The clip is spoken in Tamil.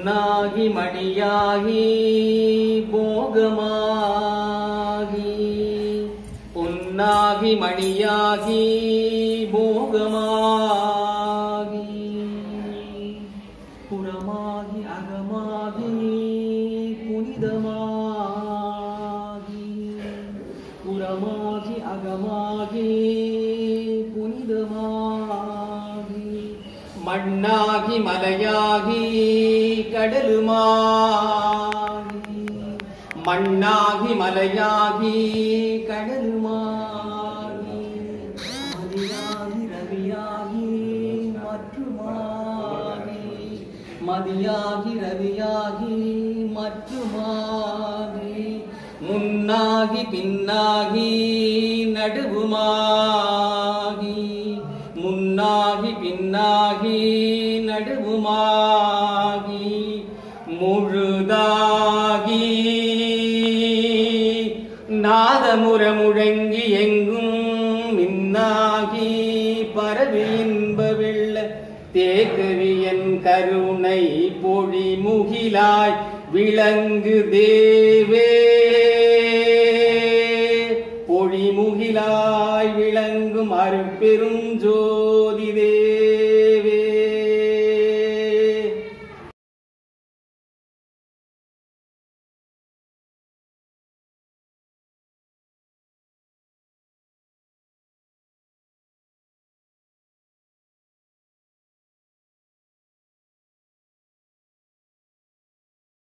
பொன்னாகி மணியாகி போகமாகி பொன்னாகி மணியாகி போகமாகி புறமாகி அகமாகி புனிதமாகி புறமாகி அகமாகி புனிதமாகி மண்ணாகி மலையாகி கடலுமாகி மண்ணாகி மலையாகி கடலுமாகி மதியாகி ரவியாகி மற்றுமாகி மதியாகி ரவியாகி மற்றுமாகி முன்னாகி பின்னாகி நடுவுமாகி முன்னாகி பின்னாகி நடுவுமாகி முழுதாகி நாதமுற முழங்கி எங்கும் மின்னாகி பரவி இன்ப வெள்ள தேக்கவியன் கருணை பொழி முகிலாய் விளங்கு தேவே பொழி முகிலாய் விளங்கும் அருட்பெரும் ஜோதி